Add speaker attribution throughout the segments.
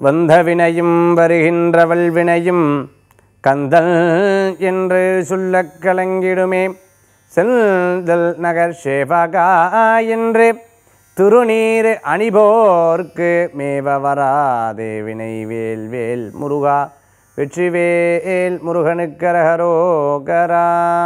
Speaker 1: வந்த வினையும் வருகின்றவள் வினையும் கந்தல் என்று சொல்லக் கலங்கிடுமே செல்தல் நகர் சேவகா என்று திருநீர் அணிபோர்க்கு மேவ வராதே வினை வேல் வேல் முருகா வெற்றிவேல் முருகனுக்கரகரோகரா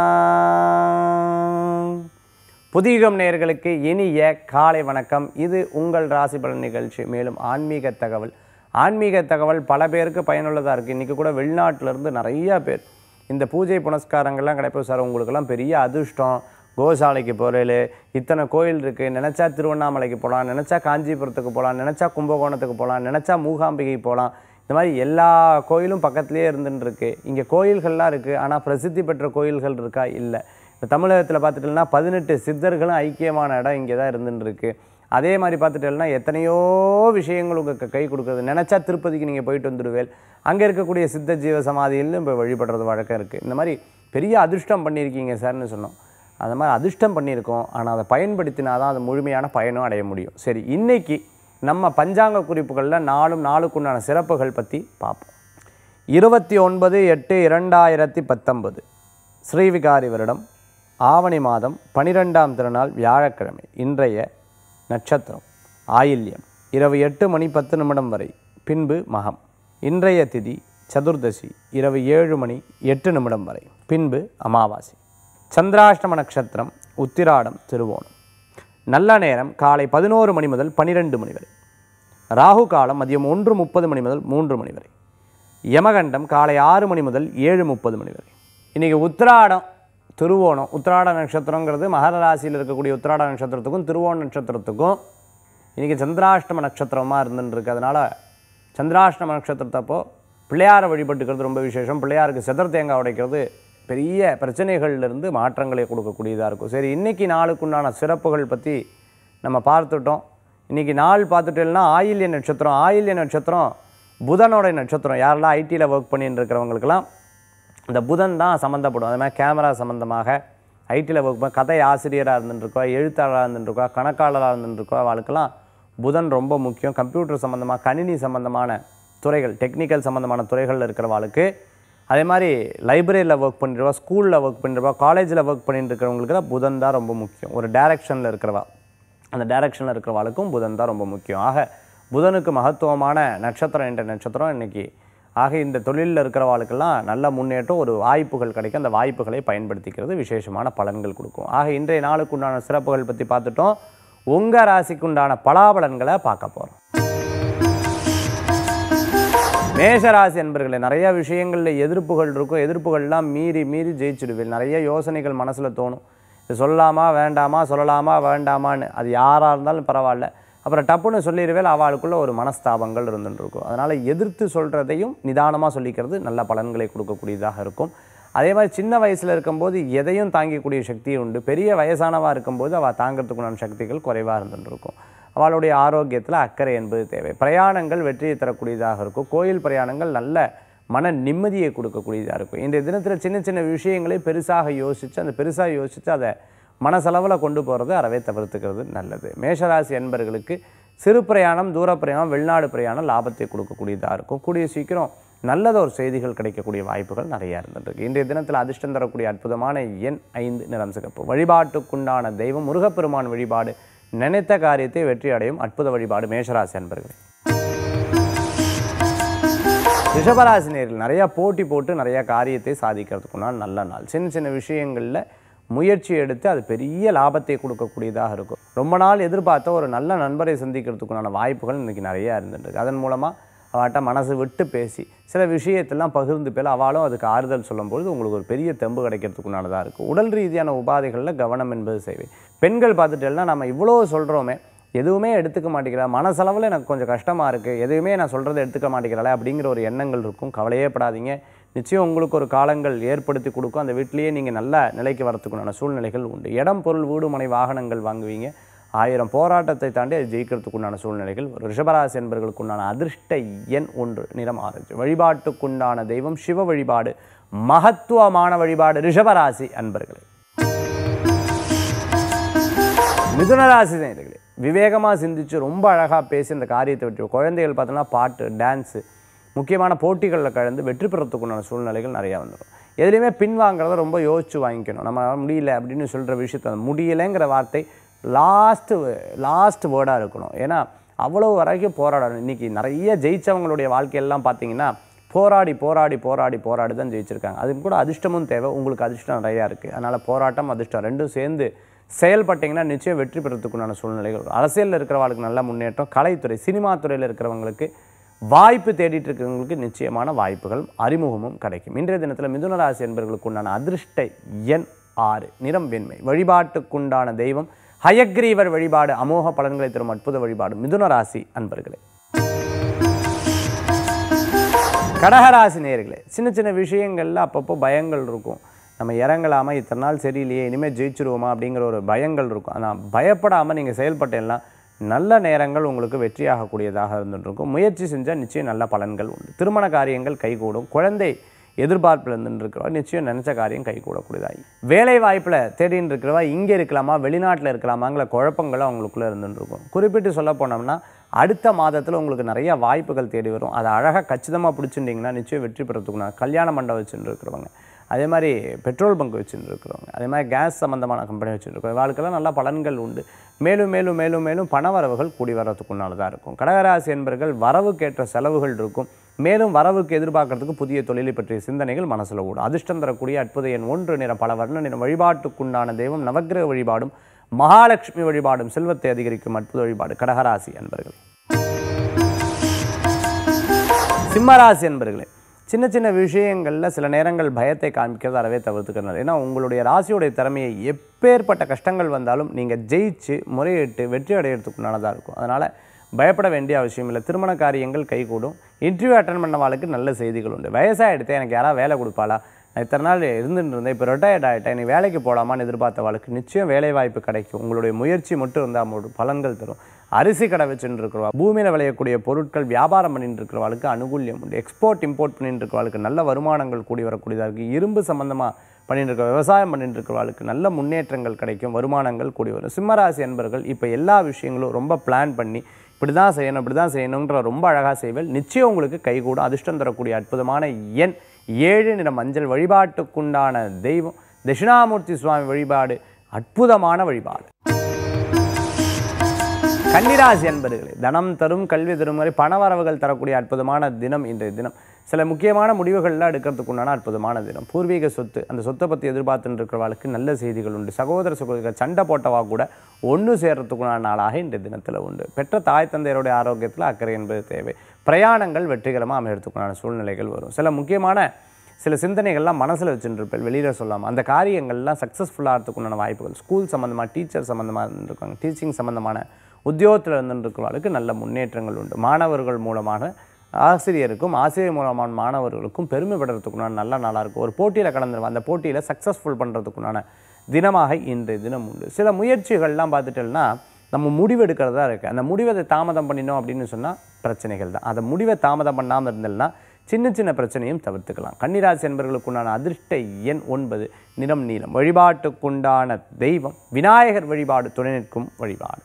Speaker 1: புதியுகம் நேயர்களுக்கு இனிய காலை வணக்கம் இது உங்கள் ராசி பலன் நிகழ்ச்சி மேலும் ஆன்மீக தகவல் ஆன்மீக தகவல் பல பேருக்கு பயனுள்ளதாக இருக்குது இன்றைக்கி கூட வெளிநாட்டிலேருந்து நிறையா பேர் இந்த பூஜை புனஸ்காரங்கள்லாம் கிடைப்போம் சார் உங்களுக்கெல்லாம் பெரிய அதிர்ஷ்டம் கோசாலைக்கு போகிறேன் இத்தனை கோயில் இருக்குது நினச்சா திருவண்ணாமலைக்கு போகலாம் நினச்சா காஞ்சிபுரத்துக்கு போகலாம் நினச்சா கும்பகோணத்துக்கு போகலாம் நினச்சா மூகாம்பிகை போகலாம் இந்த மாதிரி எல்லா கோயிலும் பக்கத்துலேயே இருந்துன்னு இருக்கு இங்கே கோயில்கள்லாம் இருக்குது ஆனால் பிரசித்தி பெற்ற கோயில்கள் இருக்கா இல்லை இப்போ தமிழகத்தில் பார்த்துட்டோம்னா பதினெட்டு சித்தர்களும் ஐக்கியமான இடம் இங்கே தான் இருந்துன்னு இருக்கு அதே மாதிரி பார்த்துட்டோம்னா எத்தனையோ விஷயங்கள் உங்களுக்கு கை கொடுக்குறது நினச்சா திருப்பதிக்கு நீங்கள் போயிட்டு வந்துடுவேல் அங்கே இருக்கக்கூடிய சித்த ஜீவ சமாதியிலும் இப்போ வழிபடுறது வழக்கம் இருக்குது இந்த மாதிரி பெரிய அதிர்ஷ்டம் பண்ணியிருக்கீங்க சார்னு சொன்னோம் அந்த மாதிரி அதிர்ஷ்டம் பண்ணியிருக்கோம் ஆனால் அதை பயன்படுத்தினா தான் அது முழுமையான பயனும் அடைய முடியும் சரி இன்னைக்கு நம்ம பஞ்சாங்க குறிப்புகளில் நாளும் நாளுக்குண்டான சிறப்புகள் பற்றி பார்ப்போம் இருபத்தி ஒன்பது எட்டு இரண்டாயிரத்தி பத்தொன்பது ஸ்ரீவிகாரி வருடம் ஆவணி மாதம் பனிரெண்டாம் திருநாள் வியாழக்கிழமை இன்றைய நட்சத்திரம் ஆயில்யம் இரவு எட்டு மணி பத்து நிமிடம் வரை பின்பு மகம் இன்றைய திதி சதுர்தசி இரவு ஏழு மணி எட்டு நிமிடம் வரை பின்பு அமாவாசை சந்திராஷ்டம நட்சத்திரம் உத்திராடம் திருவோணம் நல்ல நேரம் காலை பதினோரு மணி முதல் பன்னிரெண்டு மணி வரை ராகு காலம் மதியம் ஒன்று முப்பது மணி முதல் மூன்று மணி வரை யமகண்டம் காலை ஆறு மணி முதல் ஏழு முப்பது மணி வரை இன்றைக்கி உத்திராடம் திருவோணம் உத்திராட நட்சத்திரங்கிறது மகர ராசியில் இருக்கக்கூடிய உத்திராட நட்சத்திரத்துக்கும் திருவோண நட்சத்திரத்துக்கும் இன்றைக்கி சந்திராஷ்டம நட்சத்திரமாக இருந்துன்னு இருக்கு அதனால் சந்திராஷ்டம நட்சத்திரத்தப்போ பிள்ளையாரை வழிபட்டுக்கிறது ரொம்ப விசேஷம் பிள்ளையாருக்கு செதர் தேங்காய் உடைக்கிறது பெரிய பிரச்சனைகள்லேருந்து மாற்றங்களை கொடுக்கக்கூடியதாக இருக்கும் சரி இன்றைக்கி நாளுக்குண்டான சிறப்புகள் பற்றி நம்ம பார்த்துட்டோம் இன்றைக்கி நாள் பார்த்துட்டோம்னா ஆயில்ய நட்சத்திரம் ஆயில்ய நட்சத்திரம் புதனோட நட்சத்திரம் யாரெல்லாம் ஐடியில் ஒர்க் பண்ணிட்டு இருக்கிறவங்களுக்கெல்லாம் இந்த புதன் தான் சம்மந்தப்படும் அது மாதிரி கேமரா சம்மந்தமாக ஐடியில் ஒர்க் பண்ண கதை ஆசிரியராக இருந்துருக்கோ எழுத்தாளராக இருந்துருக்கோ கணக்காளராக இருந்துருக்கோ அவளுக்கெல்லாம் புதன் ரொம்ப முக்கியம் கம்ப்யூட்டர் சம்மந்தமாக கணினி சம்மந்தமான துறைகள் டெக்னிக்கல் சம்மந்தமான துறைகளில் இருக்கிறவாளுக்கு அதே மாதிரி லைப்ரரியில் ஒர்க் பண்ணிருவா ஸ்கூலில் ஒர்க் பண்ணிருவா காலேஜில் ஒர்க் பண்ணிட்டு இருக்கிறவங்களுக்கு புதன் தான் ரொம்ப முக்கியம் ஒரு டைரக்ஷனில் இருக்கிறவா அந்த டைரக்ஷனில் இருக்கிறவாளுக்கும் புதன் தான் ரொம்ப முக்கியம் ஆக புதனுக்கு மகத்துவமான நட்சத்திரம் என்ற நட்சத்திரம் இன்னைக்கு ஆக இந்த தொழிலில் இருக்கிறவாளுக்கெல்லாம் நல்ல முன்னேற்றம் ஒரு வாய்ப்புகள் கிடைக்கும் அந்த வாய்ப்புகளை பயன்படுத்திக்கிறது விசேஷமான பலன்கள் கொடுக்கும் ஆக இன்றைய நாளுக்கு உண்டான சிறப்புகள் பற்றி பார்த்துட்டோம் உங்கள் ராசிக்கு உண்டான பலாபலன்களை பார்க்க போகிறோம் மேஷராசி என்பர்களே நிறைய விஷயங்களில் எதிர்ப்புகள் இருக்கும் எதிர்ப்புகள்லாம் மீறி மீறி ஜெயிச்சிடுவேன் நிறைய யோசனைகள் மனசில் தோணும் இது சொல்லலாமா வேண்டாமா சொல்லலாமா வேண்டாமான்னு அது யாராக இருந்தாலும் பரவாயில்ல அப்புறம் டப்புன்னு சொல்லிடுவேல் அவளுக்குள்ள ஒரு மனஸ்தாபங்கள் இருந்துட்டு இருக்கும் அதனால் எதிர்த்து சொல்கிறதையும் நிதானமாக சொல்லிக்கிறது நல்ல பலன்களை கொடுக்கக்கூடியதாக இருக்கும் அதே மாதிரி சின்ன வயசில் இருக்கும்போது எதையும் தாங்கிக்கூடிய சக்தி உண்டு பெரிய வயசானவாக இருக்கும்போது அவள் தாங்கிறதுக்குண்டான சக்திகள் குறைவாக இருந்துட்டு இருக்கும் அவளுடைய ஆரோக்கியத்தில் அக்கறை என்பது தேவை பிரயாணங்கள் வெற்றியை தரக்கூடியதாக இருக்கும் கோயில் பிரயாணங்கள் நல்ல மன நிம்மதியை கொடுக்கக்கூடியதாக இருக்கும் இன்றைய தினத்தில் சின்ன சின்ன விஷயங்களை பெருசாக யோசித்து அந்த பெருசாக யோசித்து அதை மனசளவில் கொண்டு போகிறது அறவே தவிர்த்துக்கிறது நல்லது மேஷராசி என்பர்களுக்கு சிறு பிரயாணம் தூர பிரயாணம் வெளிநாடு பிரயாணம் லாபத்தை கொடுக்கக்கூடியதாக இருக்கும் கூடிய சீக்கிரம் நல்லதொரு செய்திகள் கிடைக்கக்கூடிய வாய்ப்புகள் நிறையா இருந்துருக்கு இன்றைய தினத்தில் அதிர்ஷ்டம் தரக்கூடிய அற்புதமான எண் ஐந்து நிறம் சிகப்பு வழிபாட்டுக்குண்டான தெய்வம் முருகப்பெருமான் வழிபாடு நினைத்த காரியத்தை வெற்றி அடையும் அற்புத வழிபாடு மேஷராசி அன்பர்களே ரிஷபராசினியர்கள் நிறையா போட்டி போட்டு நிறையா காரியத்தை சாதிக்கிறதுக்குண்டான நல்ல நாள் சின்ன சின்ன விஷயங்களில் முயற்சி எடுத்து அது பெரிய லாபத்தை கொடுக்கக்கூடியதாக இருக்கும் ரொம்ப நாள் எதிர்பார்த்த ஒரு நல்ல நண்பரை சந்திக்கிறதுக்குண்டான வாய்ப்புகள் இன்றைக்கி நிறையா இருந்துருக்கு அதன் மூலமாக அவட்ட மனசு விட்டு பேசி சில விஷயத்தெல்லாம் பகிர்ந்து பேல அவளும் அதுக்கு ஆறுதல் சொல்லும்பொழுது உங்களுக்கு ஒரு பெரிய தெம்பு கிடைக்கிறதுக்குண்டானதாக இருக்கும் உடல் ரீதியான உபாதைகளில் கவனம் என்பது செய்வே பெண்கள் பார்த்துட்டேன்னா நம்ம இவ்வளோ சொல்கிறோமே எதுவுமே எடுத்துக்க மாட்டேங்கிறா மனசளவில் எனக்கு கொஞ்சம் கஷ்டமாக இருக்குது எதுவுமே நான் சொல்கிறத எடுத்துக்க மாட்டேங்கிறாளே அப்படிங்கிற ஒரு எண்ணங்கள் இருக்கும் கவலையே படாதீங்க நிச்சயம் உங்களுக்கு ஒரு காலங்கள் ஏற்படுத்தி கொடுக்கும் அந்த வீட்டிலேயே நீங்கள் நல்ல நிலைக்கு வரத்துக்குண்டான சூழ்நிலைகள் உண்டு இடம் பொருள் வீடு மனை வாகனங்கள் வாங்குவீங்க ஆயிரம் போராட்டத்தை தாண்டி அது ஜெயிக்கிறதுக்குண்டான சூழ்நிலைகள் ஒரு ரிஷபராசி என்பர்களுக்குண்டான அதிர்ஷ்ட எண் ஒன்று நிறம் ஆரஞ்சு வழிபாட்டுக்குண்டான தெய்வம் சிவ வழிபாடு மகத்துவமான வழிபாடு ரிஷபராசி அன்பர்களே மிதுனராசி நேயர்களே விவேகமாக சிந்திச்சு ரொம்ப அழகாக பேசி அந்த காரியத்தை வெற்றி குழந்தைகள் பார்த்தோன்னா பாட்டு டான்ஸு முக்கியமான போட்டிகளில் கலந்து வெற்றி பெறத்துக்குண்டான சூழ்நிலைகள் நிறையா வந்துடும் எதுலேயுமே பின்வாங்கிறத ரொம்ப யோசிச்சு வாங்கிக்கணும் நம்ம முடியல அப்படின்னு சொல்கிற விஷயத்த முடியலைங்கிற வார்த்தை லாஸ்ட்டு லாஸ்ட் வேர்டாக இருக்கணும் ஏன்னா அவ்வளோ வரைக்கும் போராடணும் இன்றைக்கி நிறைய ஜெயிச்சவங்களுடைய வாழ்க்கையெல்லாம் பார்த்தீங்கன்னா போராடி போராடி போராடி போராடி தான் ஜெயிச்சிருக்காங்க அதுக்கு கூட அதிர்ஷ்டமும் தேவை உங்களுக்கு அதிர்ஷ்டம் நிறையா இருக்குது அதனால் போராட்டம் அதிர்ஷ்டம் ரெண்டும் சேர்ந்து செயல்பட்டிங்கன்னா நிச்சயம் வெற்றி பெறத்துக்குண்டான சூழ்நிலைகள் வரும் அரசியலில் இருக்கிறவங்களுக்கு நல்ல முன்னேற்றம் கலைத்துறை சினிமா துறையில் இருக்கிறவங்களுக்கு வாய்ப்பு தேடிட்டு இருக்கிறவங்களுக்கு நிச்சயமான வாய்ப்புகளும் அறிமுகமும் கிடைக்கும் இன்றைய தினத்தில் மிதுன ராசி என்பவர்களுக்கு உண்டான அதிர்ஷ்ட எண் ஆறு நிறம் வெண்மை வழிபாட்டுக்குண்டான தெய்வம் ஹயக்ரீவர் வழிபாடு அமோக பலன்களை தரும் அற்புத வழிபாடு மிதுன ராசி அன்பர்களே கடகராசி நேர்களே சின்ன சின்ன விஷயங்கள்ல அப்பப்போ பயங்கள் இருக்கும் நம்ம இறங்கலாமா இத்தனை நாள் சரியில்லையே இனிமேல் ஜெயிச்சிருவோமா அப்படிங்கிற ஒரு பயங்கள் இருக்கும் ஆனால் பயப்படாமல் நீங்கள் செயல்பட்டேன்னா நல்ல நேரங்கள் உங்களுக்கு வெற்றியாகக்கூடியதாக இருந்துருக்கும் முயற்சி செஞ்சால் நிச்சயம் நல்ல பலன்கள் உண்டு திருமண காரியங்கள் கைகூடும் குழந்தை எதிர்பார்ப்பில் இருந்துட்டு இருக்கிறவா நிச்சயம் நினச்ச காரியம் கைகூடக்கூடியதாகி வேலை வாய்ப்பில் தேடின்னு இருக்கிறவா இங்கே இருக்கலாமா வெளிநாட்டில் இருக்கலாமாங்கிற குழப்பங்களும் அவங்களுக்குள்ளே இருந்துட்டு இருக்கும் குறிப்பிட்டு சொல்ல போனோம்னா அடுத்த மாதத்தில் உங்களுக்கு நிறைய வாய்ப்புகள் தேடி வரும் அதை அழகாக கச்சிதமாக பிடிச்சிட்டிங்கன்னா நிச்சயம் வெற்றி பெறத்துக்குனா கல்யாண மண்டபம் வச்சுட்டு இருக்கிறவங்க அதே மாதிரி பெட்ரோல் பங்க் வச்சுட்டு இருக்கிறவங்க அதே மாதிரி கேஸ் சம்மந்தமான கம்பெனி வச்சுட்டு இருக்கிறவங்க வாழ்க்கையில் நல்ல பலன்கள் உண்டு மேலும் மேலும் மேலும் மேலும் பணவரவுகள் கூடி வர்றதுக்குண்டானதாக இருக்கும் கடகராசி என்பர்கள் வரவுக்கேற்ற செலவுகள் இருக்கும் மேலும் வரவுக்கு எதிர்பார்க்கறதுக்கு புதிய தொழிலை பற்றிய சிந்தனைகள் மனசில் ஓடும் அதிர்ஷ்டம் தரக்கூடிய அற்புத எண் ஒன்று நிறம் பல வர்ண நிறம் வழிபாட்டுக்குண்டான தெய்வம் நவக்கிரக வழிபாடும் மகாலட்சுமி வழிபாடும் செல்வத்தை அதிகரிக்கும் அற்புத வழிபாடு கடகராசி என்பர்களே சிம்மராசி என்பர்களே சின்ன சின்ன விஷயங்களில் சில நேரங்கள் பயத்தை காமிக்கிறது அறவே தவிர்த்துக்கிறது ஏன்னா உங்களுடைய ராசியுடைய திறமையை எப்பேற்பட்ட கஷ்டங்கள் வந்தாலும் நீங்கள் ஜெயிச்சு முறையிட்டு வெற்றி அடையிறதுக்குண்டானதாக இருக்கும் அதனால் பயப்பட வேண்டிய அவசியம் இல்லை திருமண காரியங்கள் கைகூடும் இன்டர்வியூ அட்டன் பண்ணவாளுக்கு நல்ல செய்திகள் உண்டு வயசாகிடுத்து எனக்கு யாராவது வேலை கொடுப்பாளா நான் இத்தனை நாள் இருந்துட்டு இருந்தேன் இப்போ ரிட்டையர்ட் ஆகிட்டேன் நீ வேலைக்கு போகலாமான்னு எதிர்பார்த்தவாளுக்கு நிச்சயம் வேலை வாய்ப்பு கிடைக்கும் உங்களுடைய முயற்சி மட்டும் இருந்தால் பலன்கள் தரும் அரிசி கடை வச்சுட்டு இருக்கிறவா பூமியில் விளையக்கூடிய பொருட்கள் வியாபாரம் பண்ணிட்டு இருக்கிறவளுக்கு அனுகூல்யம் உண்டு எக்ஸ்போர்ட் இம்போர்ட் பண்ணிட்டு இருக்கிறவளுக்கு நல்ல வருமானங்கள் கூடி வரக்கூடியதாக இருக்குது இரும்பு சம்பந்தமாக பண்ணிட்டு இருக்க விவசாயம் பண்ணிட்டு இருக்கிறவளுக்கு நல்ல முன்னேற்றங்கள் கிடைக்கும் வருமானங்கள் கூடி வரும் சிம்மராசி என்பர்கள் இப்போ எல்லா விஷயங்களும் ரொம்ப பிளான் பண்ணி இப்படி தான் செய்யணும் இப்படி தான் செய்யணுன்ற ரொம்ப அழகாக செய்வேன் நிச்சயம் உங்களுக்கு கைகூடும் அதிர்ஷ்டம் தரக்கூடிய அற்புதமான எண் ஏழு நிற மஞ்சள் வழிபாட்டுக்குண்டான தெய்வம் தட்சிணாமூர்த்தி சுவாமி வழிபாடு அற்புதமான வழிபாடு கன்னிராசி அன்பர்களே தனம் தரும் கல்வி தரும் வரை பணவரவுகள் தரக்கூடிய அற்புதமான தினம் இன்றைய தினம் சில முக்கியமான முடிவுகள்லாம் எடுக்கிறதுக்குண்டான அற்புதமான தினம் பூர்வீக சொத்து அந்த சொத்தை பற்றி எதிர்பார்த்துட்டு இருக்கிறவர்களுக்கு நல்ல செய்திகள் உண்டு சகோதர சகோதரிகள் சண்டை போட்டவா கூட ஒன்று சேர்றதுக்குண்டான நாளாக இன்றைய தினத்தில் உண்டு பெற்ற தாய் தந்தையருடைய ஆரோக்கியத்தில் அக்கறை என்பது தேவை பிரயாணங்கள் வெற்றிகரமாக அமையறதுக்குண்டான சூழ்நிலைகள் வரும் சில முக்கியமான சில சிந்தனைகள்லாம் மனசில் வச்சுருப்பேன் வெளியில் சொல்லாமல் அந்த காரியங்கள்லாம் சக்ஸஸ்ஃபுல்லாக ஆகிறதுக்குண்டான வாய்ப்புகள் ஸ்கூல் சம்மந்தமாக டீச்சர் சம்மந்தமாக இருந்திருக்காங்க டீச்சிங் சம்மந்தமான உத்தியோகத்தில் இருந்துருக்கிறவர்களுக்கு நல்ல முன்னேற்றங்கள் உண்டு மாணவர்கள் மூலமான ஆசிரியருக்கும் ஆசிரியர் மூலமான மாணவர்களுக்கும் பெருமைப்படுறதுக்குண்டான நல்ல நாளாக இருக்கும் ஒரு போட்டியில் கலந்துருவோம் அந்த போட்டியில் சக்ஸஸ்ஃபுல் பண்ணுறதுக்குண்டான தினமாக இன்றைய தினம் உண்டு சில முயற்சிகள்லாம் பார்த்துட்டோம்னா நம்ம முடிவெடுக்கிறதா இருக்குது அந்த முடிவை தாமதம் பண்ணினோம் அப்படின்னு சொன்னால் பிரச்சனைகள் தான் அந்த முடிவை தாமதம் பண்ணாமல் இருந்ததுன்னா சின்ன சின்ன பிரச்சனையும் தவிர்த்துக்கலாம் கன்னிராசி என்பவர்களுக்குண்டான அதிர்ஷ்ட எண் ஒன்பது நிறம் நீளம் வழிபாட்டுக்குண்டான தெய்வம் விநாயகர் வழிபாடு துணை நிற்கும் வழிபாடு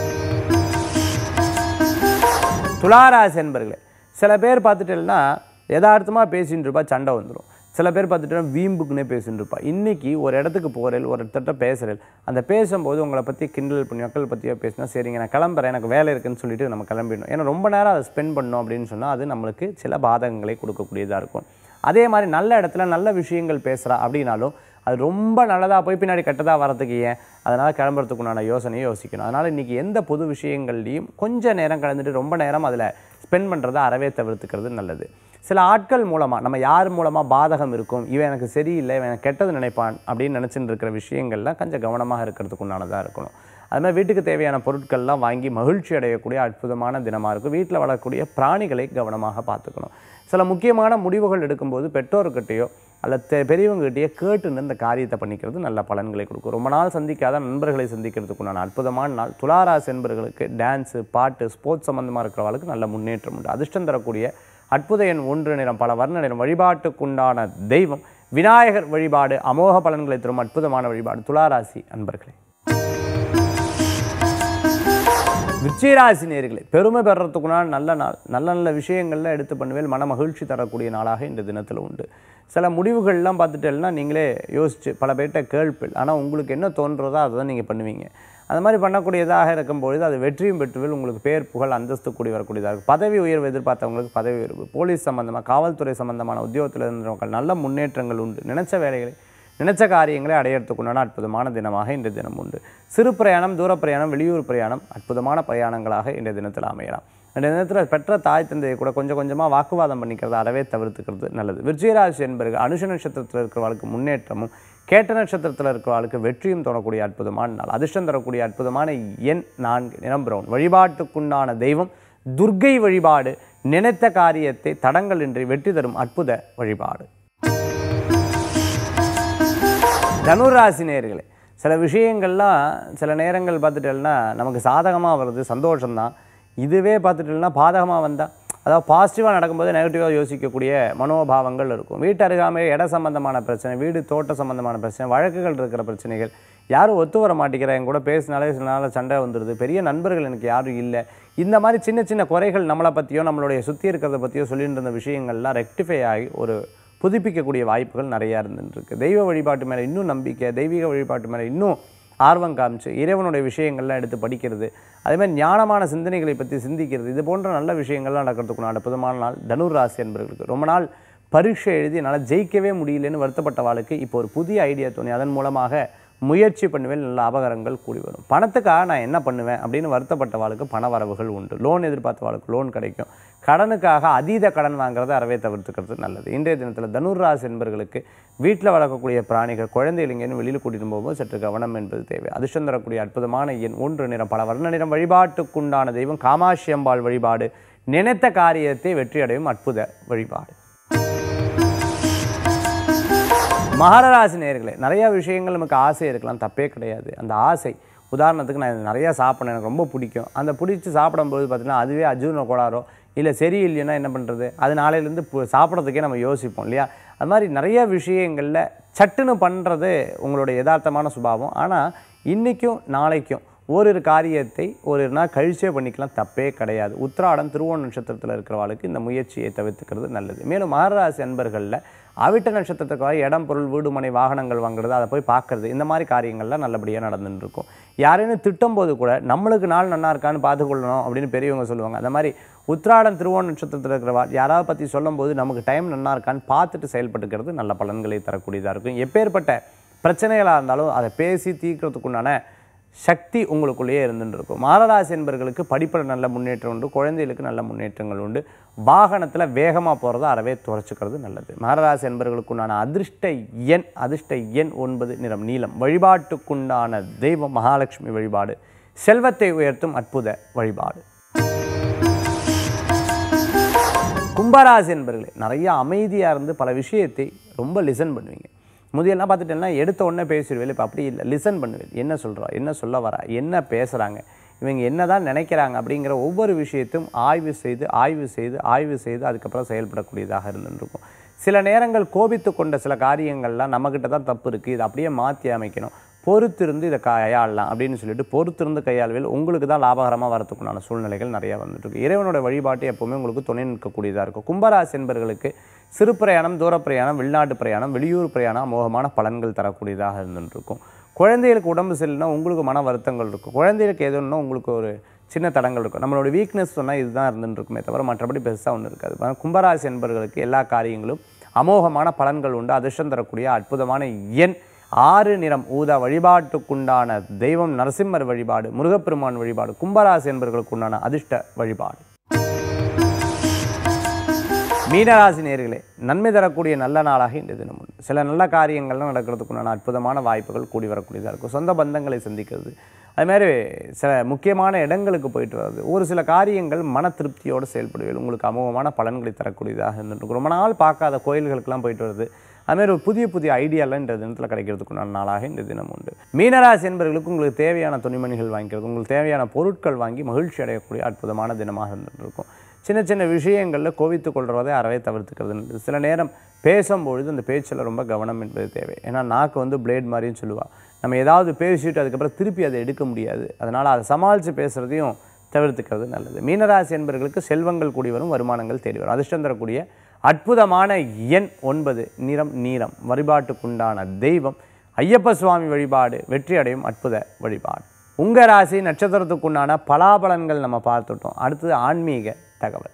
Speaker 1: துளாராசி என்பர்களே சில பேர் பார்த்துட்டேன்னா யதார்த்தமாக பேசின்னு இருப்பா சண்டை வந்துடும் சில பேர் பார்த்துட்டா வீம்புக்குன்னே பேசின்னு இருப்பா இன்றைக்கி ஒரு இடத்துக்கு போகிறேன் ஒரு இடத்துல பேசுகிறேன் அந்த பேசும்போது உங்களை பற்றி கிண்டல் பண்ணி மக்கள் பற்றியோ பேசினா சரிங்க நான் கிளம்புறேன் எனக்கு வேலை இருக்குன்னு சொல்லிட்டு நம்ம கிளம்பிடணும் ஏன்னா ரொம்ப நேரம் அதை ஸ்பெண்ட் பண்ணோம் அப்படின்னு சொன்னால் அது நம்மளுக்கு சில பாதகங்களை கொடுக்கக்கூடியதாக இருக்கும் அதே மாதிரி நல்ல இடத்துல நல்ல விஷயங்கள் பேசுகிறா அப்படின்னாலும் அது ரொம்ப நல்லதாக போய் பின்னாடி கெட்டதாக வரதுக்கு ஏன் அதனால் கிளம்புறதுக்குண்டான யோசனையை யோசிக்கணும் அதனால் இன்றைக்கி எந்த பொது விஷயங்கள்லையும் கொஞ்சம் நேரம் கலந்துட்டு ரொம்ப நேரம் அதில் ஸ்பெண்ட் பண்ணுறதை அறவே தவிர்த்துக்கிறது நல்லது சில ஆட்கள் மூலமாக நம்ம யார் மூலமாக பாதகம் இருக்கும் இவன் எனக்கு சரியில்லை இவன் எனக்கு கெட்டது நினைப்பான் அப்படின்னு நினச்சிட்டு இருக்கிற விஷயங்கள்லாம் கொஞ்சம் கவனமாக இருக்கிறதுக்கு உண்டானதாக இருக்கணும் அது மாதிரி வீட்டுக்கு தேவையான பொருட்கள்லாம் வாங்கி மகிழ்ச்சி அடையக்கூடிய அற்புதமான தினமாக இருக்கும் வீட்டில் வளரக்கூடிய பிராணிகளை கவனமாக பார்த்துக்கணும் சில முக்கியமான முடிவுகள் எடுக்கும்போது பெற்றோர்கிட்டயோ அல்லது தெ- பெரியவங்ககிட்டயே கேட்டுன்னு இந்த காரியத்தை பண்ணிக்கிறது நல்ல பலன்களை கொடுக்கும் ரொம்ப நாள் சந்திக்காத நண்பர்களை சந்திக்கிறதுக்குண்டான அற்புதமான நாள் துளாராசி என்பர்களுக்கு டான்ஸு பாட்டு ஸ்போர்ட்ஸ் சம்மந்தமாக இருக்கிறவர்களுக்கு நல்ல முன்னேற்றம் உண்டு அதிர்ஷ்டம் தரக்கூடிய அற்புத எண் ஒன்று நிறம் பல வர்ண நிறம் வழிபாட்டுக்குண்டான தெய்வம் விநாயகர் வழிபாடு அமோக பலன்களை தரும் அற்புதமான வழிபாடு துளாராசி அன்பர்களே விஜயராசி நேர்களே பெருமை பெறத்துக்குனால் நல்ல நாள் நல்ல நல்ல விஷயங்கள்ல எடுத்து பண்ணுவேல் மன மகிழ்ச்சி தரக்கூடிய நாளாக இந்த தினத்தில் உண்டு சில முடிவுகள்லாம் பார்த்துட்டேன்னா நீங்களே யோசிச்சு பல பேர்கிட்ட கேள்விப்பல் ஆனால் உங்களுக்கு என்ன தோன்றதோ அதை தான் நீங்கள் பண்ணுவீங்க அந்த மாதிரி பண்ணக்கூடியதாக இருக்கும்பொழுது அது வெற்றியும் பெற்றுவில் உங்களுக்கு பேர் புகழ் அந்தஸ்து கூடி வரக்கூடியதாக இருக்கும் பதவி உயர்வு எதிர்பார்த்தவங்களுக்கு பதவி உயர்வு போலீஸ் சம்பந்தமாக காவல்துறை சம்பந்தமான உத்தியோகத்தில் இருந்தவர்கள் நல்ல முன்னேற்றங்கள் உண்டு நினைச்ச வேலைகளை நினைச்ச காரியங்களை அடையறதுக்குண்டான அற்புதமான தினமாக இந்த தினம் உண்டு சிறு பிரயாணம் தூர பிரயாணம் வெளியூர் பிரயாணம் அற்புதமான பிரயாணங்களாக இந்த தினத்தில் அமையலாம் இந்த தினத்தில் பெற்ற தாய் தந்தையை கூட கொஞ்சம் கொஞ்சமாக வாக்குவாதம் பண்ணிக்கிறத அறவே தவிர்த்துக்கிறது நல்லது விருச்சிகராசி என்பர்கள் அனுஷ நட்சத்திரத்தில் இருக்கிறவர்களுக்கு முன்னேற்றமும் கேட்ட நட்சத்திரத்தில் இருக்கிறவர்களுக்கு வெற்றியும் தோணக்கூடிய அற்புதமான நாள் அதிர்ஷ்டம் தரக்கூடிய அற்புதமான எண் நான்கு நிறம் பிரவுன் வழிபாட்டுக்குண்டான தெய்வம் துர்க்கை வழிபாடு நினைத்த காரியத்தை தடங்களின்றி வெற்றி தரும் அற்புத வழிபாடு தனுராசி நேர்களே சில விஷயங்கள்லாம் சில நேரங்கள் பார்த்துட்டேன்னா நமக்கு சாதகமாக வருது சந்தோஷம்தான் இதுவே பார்த்துட்டேன்னா பாதகமாக வந்தால் அதாவது பாசிட்டிவாக நடக்கும்போது நெகட்டிவாக யோசிக்கக்கூடிய மனோபாவங்கள் இருக்கும் வீட்டு அருகாமை இட சம்பந்தமான பிரச்சனை வீடு தோட்ட சம்பந்தமான பிரச்சனை வழக்குகள் இருக்கிற பிரச்சனைகள் யாரும் ஒத்து வர மாட்டேங்கிற என் கூட பேசினாலே சில நாள் சண்டை வந்துடுது பெரிய நண்பர்கள் எனக்கு யாரும் இல்லை இந்த மாதிரி சின்ன சின்ன குறைகள் நம்மளை பற்றியோ நம்மளுடைய சுற்றி இருக்கிறத பற்றியோ சொல்லிட்டு இருந்த விஷயங்கள்லாம் ரெக்டிஃபை ஆகி ஒரு புதுப்பிக்கக்கூடிய வாய்ப்புகள் நிறையா இருந்துருக்கு தெய்வ வழிபாட்டு மேலே இன்னும் நம்பிக்கை தெய்வீக வழிபாட்டு மேலே இன்னும் ஆர்வம் காமிச்சு இறைவனுடைய விஷயங்கள்லாம் எடுத்து படிக்கிறது அதே மாதிரி ஞானமான சிந்தனைகளை பற்றி சிந்திக்கிறது இது போன்ற நல்ல விஷயங்கள்லாம் நடக்கிறதுக்கு அற்புதமான நாள் தனுர் ராசி என்பவர்களுக்கு ரொம்ப நாள் பரீட்சை எழுதி என்னால் ஜெயிக்கவே முடியலன்னு வருத்தப்பட்ட வாழ்க்கை இப்போ ஒரு புதிய ஐடியா தோணி அதன் மூலமாக முயற்சி பண்ணுவேன் நல்ல அபகரங்கள் கூடி வரும் பணத்துக்காக நான் என்ன பண்ணுவேன் அப்படின்னு வருத்தப்பட்ட வாழ்க்கை பண வரவுகள் உண்டு லோன் எதிர்பார்த்த வாழ்க்கை லோன் கிடைக்கும் கடனுக்காக அதீத கடன் வாங்குறதை அறவே தவிர்த்துக்கிறது நல்லது இன்றைய தினத்தில் தனுர்ராசி என்பர்களுக்கு வீட்டில் வளர்க்கக்கூடிய பிராணிகள் குழந்தைகள் இங்கேன்னு வெளியில் கூட்டிட்டு போகும்போது சற்று கவனம் என்பது தேவை அதிர்ஷ்டம் தரக்கூடிய அற்புதமான எண் ஒன்று நிறம் பல வர்ண நிறம் வழிபாட்டுக்குண்டான தெய்வம் காமாட்சி அம்பாள் வழிபாடு நினைத்த காரியத்தை வெற்றியடையும் அற்புத வழிபாடு மகரராசி நேர்களே நிறையா விஷயங்கள் நமக்கு ஆசை இருக்கலாம் தப்பே கிடையாது அந்த ஆசை உதாரணத்துக்கு நான் நிறையா சாப்பிடணும் எனக்கு ரொம்ப பிடிக்கும் அந்த பிடிச்சி சாப்பிடும்போது பார்த்தீங்கன்னா அதுவே அஜீர்ண கோளாறோ இல்லை சரியில்லைன்னா என்ன பண்ணுறது அது நாளையிலேருந்து பு- சாப்பிட்றதுக்கே நம்ம யோசிப்போம் இல்லையா அது மாதிரி நிறைய விஷயங்களில் சட்டுன்னு பண்ணுறது உங்களுடைய யதார்த்தமான சுபாவம் ஆனால் இன்றைக்கும் நாளைக்கும் ஓரிரு காரியத்தை ஒரு நாள் கழிச்சே பண்ணிக்கலாம் தப்பே கிடையாது உத்திராடம் திருவோண நட்சத்திரத்தில் இருக்கிறவாளுக்கு இந்த முயற்சியை தவிர்த்துக்கிறது நல்லது மேலும் மகராசி அன்பர்களில் அவிட்ட நட்சத்திரத்துக்காக இடம் பொருள் வீடு மனை வாகனங்கள் வாங்குறது அதை போய் பார்க்கறது இந்த மாதிரி காரியங்கள்லாம் நல்லபடியாக நடந்துட்டு இருக்கும் யாரையும் திட்டும் போது கூட நம்மளுக்கு நாள் நல்லா இருக்கான்னு பார்த்துக்கொள்ளணும் அப்படின்னு பெரியவங்க சொல்லுவாங்க அந்த மாதிரி உத்திராடம் திருவோண நட்சத்திரத்தில் இருக்கிறவா யாராவது பற்றி சொல்லும்போது நமக்கு டைம் நல்லா இருக்கான்னு பார்த்துட்டு செயல்பட்டுக்கிறது நல்ல பலன்களை தரக்கூடியதாக இருக்கும் எப்பேற்பட்ட பிரச்சனைகளாக இருந்தாலும் அதை பேசி தீர்க்கறதுக்குண்டான சக்தி உங்களுக்குள்ளேயே இருந்துட்டு இருக்கும் மாரராசி என்பர்களுக்கு படிப்பில் நல்ல முன்னேற்றம் உண்டு குழந்தைகளுக்கு நல்ல முன்னேற்றங்கள் உண்டு வாகனத்தில் வேகமாக போகிறத அறவே துறைச்சிக்கிறது நல்லது மாரராசி என்பர்களுக்குண்டான அதிர்ஷ்ட எண் அதிர்ஷ்ட எண் ஒன்பது நிறம் நீலம் வழிபாட்டுக்குண்டான தெய்வம் மகாலட்சுமி வழிபாடு செல்வத்தை உயர்த்தும் அற்புத வழிபாடு கும்பராசி என்பர்களே நிறைய அமைதியாக இருந்து பல விஷயத்தை ரொம்ப லிசன் பண்ணுவீங்க முதியெல்லாம் பார்த்துட்டேன்னா எடுத்த உடனே பேசிடுவேன் இப்போ அப்படி இல்லை லிசன் பண்ணுவேன் என்ன சொல்கிறா என்ன சொல்ல வரா என்ன பேசுகிறாங்க இவங்க என்ன தான் நினைக்கிறாங்க அப்படிங்கிற ஒவ்வொரு விஷயத்தையும் ஆய்வு செய்து ஆய்வு செய்து ஆய்வு செய்து அதுக்கப்புறம் செயல்படக்கூடியதாக இருந்துருக்கும் சில நேரங்கள் கோபித்து கொண்ட சில காரியங்கள்லாம் நம்மக்கிட்ட தான் தப்பு இருக்குது இதை அப்படியே மாற்றி அமைக்கணும் பொறுத்திருந்து இதை கையாளலாம் அப்படின்னு சொல்லிட்டு பொறுத்திருந்து கையாளுவில் உங்களுக்கு தான் லாபகரமாக வரத்துக்குண்டான சூழ்நிலைகள் நிறையா வந்துட்டு இருக்கு இறைவனோட வழிபாட்டு எப்பவுமே உங்களுக்கு துணை நிற்கக்கூடியதாக இருக்கும் கும்பராசி என்பர்களுக்கு சிறு பிரயாணம் தூர பிரயாணம் வெளிநாட்டு பிரயாணம் வெளியூர் பிரயாணம் அமோகமான பலன்கள் தரக்கூடியதாக இருந்துட்டு இருக்கும் குழந்தைகளுக்கு உடம்பு சரியில்லைனா உங்களுக்கு மன வருத்தங்கள் இருக்கும் குழந்தைகளுக்கு எதுன்னா உங்களுக்கு ஒரு சின்ன தடங்கள் இருக்கும் நம்மளோட வீக்னஸ் சொன்னால் இதுதான் இருந்துட்டு இருக்குமே தவிர மற்றபடி பெருசாக ஒன்றும் இருக்காது ஆனா கும்பராசி என்பவர்களுக்கு எல்லா காரியங்களும் அமோகமான பலன்கள் உண்டு அதிர்ஷ்டம் தரக்கூடிய அற்புதமான எண் ஆறு நிறம் ஊதா வழிபாட்டுக்குண்டான தெய்வம் நரசிம்மர் வழிபாடு முருகப்பெருமான் வழிபாடு கும்பராசி என்பவர்களுக்கு உண்டான அதிர்ஷ்ட வழிபாடு மீனராசி நேர்களே நன்மை தரக்கூடிய நல்ல நாளாக இந்த தினம் உண்டு சில நல்ல காரியங்கள்லாம் நடக்கிறதுக்குண்டான அற்புதமான வாய்ப்புகள் கூடி வரக்கூடியதாக இருக்கும் சொந்த பந்தங்களை சந்திக்கிறது அது மாதிரி சில முக்கியமான இடங்களுக்கு போயிட்டு வர்றது ஒரு சில காரியங்கள் மன திருப்தியோடு செயல்படுவீர்கள் உங்களுக்கு அமோகமான பலன்களை தரக்கூடியதாக இருந்துட்டு ரொம்ப நாள் பார்க்காத கோயில்களுக்கெல்லாம் போயிட்டு வருது அதுமாதிரி ஒரு புதிய புதிய ஐடியாலாம் இந்த தினத்தில் கிடைக்கிறதுக்குண்டான நாளாக இந்த தினம் உண்டு மீனராசி என்பவர்களுக்கு உங்களுக்கு தேவையான துணிமணிகள் வாங்கிக்கிறது உங்களுக்கு தேவையான பொருட்கள் வாங்கி மகிழ்ச்சி அடையக்கூடிய அற்புதமான தினமாக இருந்துட்டு இருக்கும் சின்ன சின்ன விஷயங்களில் கோவித்து கொள்றதை அறவே தவிர்த்துக்கிறது நல்லது. சில நேரம் பேசும்பொழுது அந்த பேச்சில் ரொம்ப கவனம் என்பது தேவை ஏன்னா நாக்கு வந்து பிளேட் மாதிரின்னு சொல்லுவாள் நம்ம ஏதாவது பேசிட்டு அதுக்கப்புறம் திருப்பி அதை எடுக்க முடியாது அதனால் அதை சமாளித்து பேசுகிறதையும் தவிர்த்துக்கிறது நல்லது மீனராசி என்பவர்களுக்கு செல்வங்கள் கூடி வரும் வருமானங்கள் தேடி வரும் அதிர்ஷ்டம் தரக்கூடிய அற்புதமான எண் ஒன்பது நிறம் நீரம் வழிபாட்டுக்குண்டான தெய்வம் ஐயப்ப சுவாமி வழிபாடு வெற்றி அடையும் அற்புத வழிபாடு உங்கள் ராசி நட்சத்திரத்துக்குண்டான பலாபலன்கள் நம்ம பார்த்துட்டோம் அடுத்தது ஆன்மீக தகவல்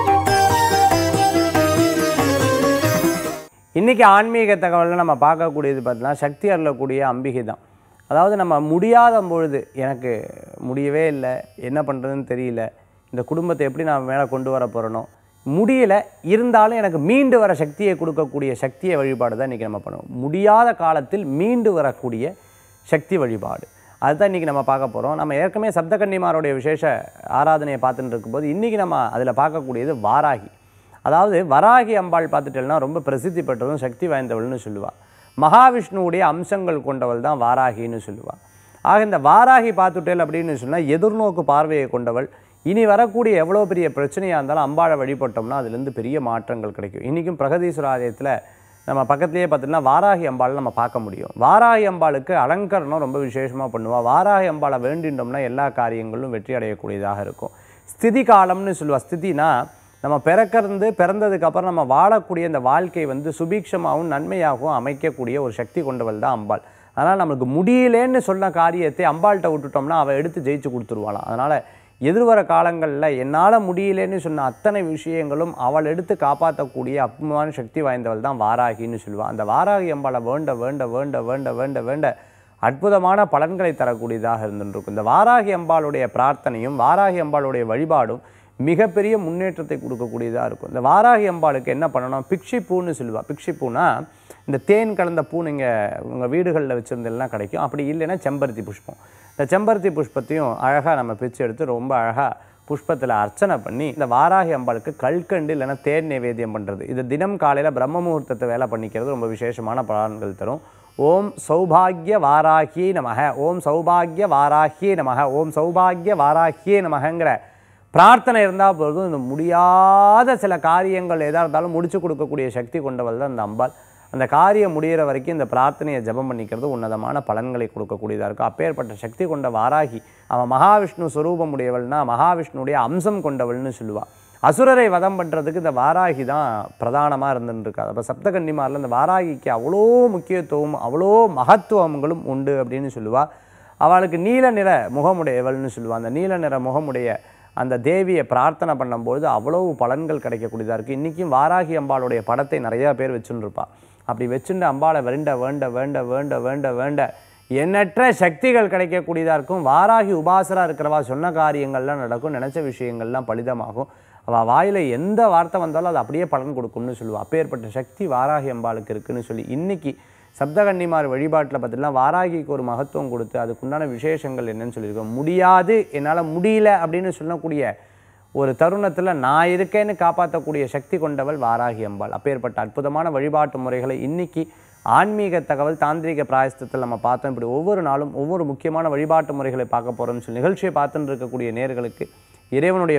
Speaker 1: இன்றைக்கி ஆன்மீக தகவலில் நம்ம பார்க்கக்கூடியது பார்த்தீங்கன்னா சக்தி அருளக்கூடிய அம்பிகை தான் அதாவது நம்ம முடியாத பொழுது எனக்கு முடியவே இல்லை என்ன பண்ணுறதுன்னு தெரியல இந்த குடும்பத்தை எப்படி நான் மேலே கொண்டு வர போகிறனோ முடியல இருந்தாலும் எனக்கு மீண்டு வர சக்தியை கொடுக்கக்கூடிய சக்தியை வழிபாடு தான் இன்றைக்கி நம்ம பண்ணுவோம் முடியாத காலத்தில் மீண்டு வரக்கூடிய சக்தி வழிபாடு அதுதான் இன்றைக்கி நம்ம பார்க்க போகிறோம் நம்ம ஏற்கனவே சப்தகன்னிமாருடைய விசேஷ ஆராதனையை பார்த்துட்டு இருக்கும்போது இன்றைக்கி நம்ம அதில் பார்க்கக்கூடியது வாராகி அதாவது வராகி அம்பாள் பார்த்துட்டேன்னா ரொம்ப பிரசித்தி பெற்றதும் சக்தி வாய்ந்தவள்னு சொல்லுவாள் மகாவிஷ்ணுவுடைய அம்சங்கள் கொண்டவள் தான் வாராகின்னு சொல்லுவாள் ஆக இந்த வாராகி பார்த்துட்டேல் அப்படின்னு சொன்னால் எதிர்நோக்கு பார்வையை கொண்டவள் இனி வரக்கூடிய எவ்வளோ பெரிய பிரச்சனையாக இருந்தாலும் அம்பாளை வழிபட்டோம்னா அதுலேருந்து பெரிய மாற்றங்கள் கிடைக்கும் இன்றைக்கும் பிரகதீஸ்வர ஆலயத்தில் நம்ம பக்கத்துலேயே பார்த்தீங்கன்னா வாராகி அம்பாள் நம்ம பார்க்க முடியும் வாராகி அம்பாளுக்கு அலங்கரணம் ரொம்ப விசேஷமாக பண்ணுவாள் வாராகி அம்பாளை வேண்டிட்டோம்னா எல்லா காரியங்களும் வெற்றி அடையக்கூடியதாக இருக்கும் ஸ்திதி காலம்னு சொல்லுவாள் ஸ்திதினா நம்ம பிறக்கிறது பிறந்ததுக்கப்புறம் நம்ம வாழக்கூடிய இந்த வாழ்க்கை வந்து சுபீட்சமாகவும் நன்மையாகவும் அமைக்கக்கூடிய ஒரு சக்தி கொண்டவள் தான் அம்பாள் அதனால் நம்மளுக்கு முடியலேன்னு சொன்ன காரியத்தை அம்பாள்கிட்ட விட்டுட்டோம்னா அவள் எடுத்து ஜெயிச்சு கொடுத்துருவாளாம் அதனால் எதிர்வர காலங்களில் என்னால் முடியலேன்னு சொன்ன அத்தனை விஷயங்களும் அவள் எடுத்து காப்பாற்றக்கூடிய அற்புதமான சக்தி வாய்ந்தவள் தான் வாராகின்னு சொல்லுவாள் அந்த வாராகி அம்பாளை வேண்ட வேண்ட வேண்ட வேண்ட வேண்ட வேண்ட அற்புதமான பலன்களை தரக்கூடியதாக இருந்துருக்கும் இந்த வாராகி அம்பாளுடைய பிரார்த்தனையும் வாராகி அம்பாளுடைய வழிபாடும் மிகப்பெரிய முன்னேற்றத்தை கொடுக்கக்கூடியதாக இருக்கும் இந்த வாராகி அம்பாளுக்கு என்ன பண்ணணும் பிக்ஷி பூன்னு சொல்லுவாள் பிக்ஷி பூனா இந்த தேன் கலந்த பூ நீங்கள் உங்கள் வீடுகளில் வச்சுருந்தெல்லாம் கிடைக்கும் அப்படி இல்லைன்னா செம்பருத்தி புஷ்பம் இந்த செம்பருத்தி புஷ்பத்தையும் அழகாக நம்ம பிச்சு எடுத்து ரொம்ப அழகாக புஷ்பத்தில் அர்ச்சனை பண்ணி இந்த வாராகி அம்பாளுக்கு கல்கண்டு இல்லைன்னா தேன் நைவேத்தியம் பண்ணுறது இது தினம் காலையில் பிரம்ம முகூர்த்தத்தை வேலை பண்ணிக்கிறது ரொம்ப விசேஷமான பலன்கள் தரும் ஓம் சௌபாகிய வாராகியே நமக ஓம் சௌபாகிய வாராகியே நமக ஓம் சௌபாகிய வாராகியே நமகங்கிற பிரார்த்தனை இருந்தால் போதும் இந்த முடியாத சில காரியங்கள் எதாக இருந்தாலும் முடிச்சு கொடுக்கக்கூடிய சக்தி கொண்டவள் தான் இந்த அம்பாள் அந்த காரியம் முடிகிற வரைக்கும் இந்த பிரார்த்தனையை ஜெபம் பண்ணிக்கிறது உன்னதமான பலன்களை கொடுக்கக்கூடியதாக இருக்கும் அப்பேற்பட்ட சக்தி கொண்ட வாராகி அவன் மகாவிஷ்ணு ஸ்வரூபம் உடையவள்னா மகாவிஷ்ணுடைய அம்சம் கொண்டவள்னு சொல்லுவாள் அசுரரை வதம் பண்ணுறதுக்கு இந்த வாராகி தான் பிரதானமாக இருந்துருக்கு அப்போ சப்தகன்னிமாரில் இந்த வாராகிக்கு அவ்வளோ முக்கியத்துவம் அவ்வளோ மகத்துவங்களும் உண்டு அப்படின்னு சொல்லுவாள் அவளுக்கு நீல நிற முகமுடையவள்னு சொல்லுவாள் அந்த நீல நிற முகமுடைய அந்த தேவியை பிரார்த்தனை பண்ணும்போது அவ்வளவு பலன்கள் கிடைக்கக்கூடியதாக இருக்குது இன்றைக்கும் வாராகி அம்பாளுடைய படத்தை நிறையா பேர் வச்சுன்னு இருப்பா அப்படி வச்சுட்டு அம்பாளை வேண்ட வேண்ட வேண்ட வேண்ட வேண்ட வேண்ட எண்ணற்ற சக்திகள் கிடைக்கக்கூடியதாக இருக்கும் வாராகி உபாசராக இருக்கிறவா சொன்ன காரியங்கள்லாம் நடக்கும் நினச்ச விஷயங்கள்லாம் பலிதமாகும் அவள் வாயில் எந்த வார்த்தை வந்தாலும் அது அப்படியே பலன் கொடுக்கும்னு சொல்லுவாள் அப்பேற்பட்ட சக்தி வாராகி அம்பாளுக்கு இருக்குன்னு சொல்லி இன்னைக்கு சப்தகன்னிமார் வழிபாட்டில் பார்த்தீங்கன்னா வாராகிக்கு ஒரு மகத்துவம் கொடுத்து அதுக்குண்டான விசேஷங்கள் என்னன்னு சொல்லியிருக்கோம் முடியாது என்னால் முடியல அப்படின்னு சொல்லக்கூடிய ஒரு தருணத்தில் நான் இருக்கேன்னு காப்பாற்றக்கூடிய சக்தி கொண்டவள் வாராகி அம்பாள் அப்பேற்பட்ட அற்புதமான வழிபாட்டு முறைகளை இன்னைக்கு ஆன்மீக தகவல் தாந்திரிக பிராயசத்தில் நம்ம பார்த்தோம் இப்படி ஒவ்வொரு நாளும் ஒவ்வொரு முக்கியமான வழிபாட்டு முறைகளை பார்க்க போகிறோம்னு சொல்லி நிகழ்ச்சியை பார்த்துட்டு இருக்கக்கூடிய நேர்களுக்கு இறைவனுடைய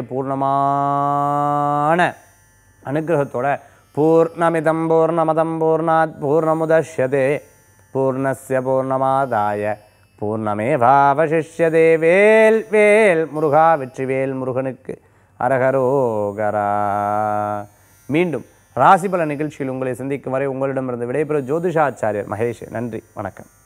Speaker 1: பூர்ணமான அனுகிரகத்தோட பூர்ணமிதம் பூர்ணமதம் பூர்ணாத் பூர்ணமுதஷ்யதே பூர்ணஸ்ய பூர்ணமாதாய பூர்ணமேவாவசிஷ்யதே வேல் வேல் முருகா வெற்றிவேல் முருகனுக்கு அரகரோகரா மீண்டும் ராசிபல நிகழ்ச்சியில் உங்களை சந்திக்கும் வரை உங்களிடமிருந்து விடைபெறும் ஜோதிஷாச்சாரியர் மகேஷ் நன்றி வணக்கம்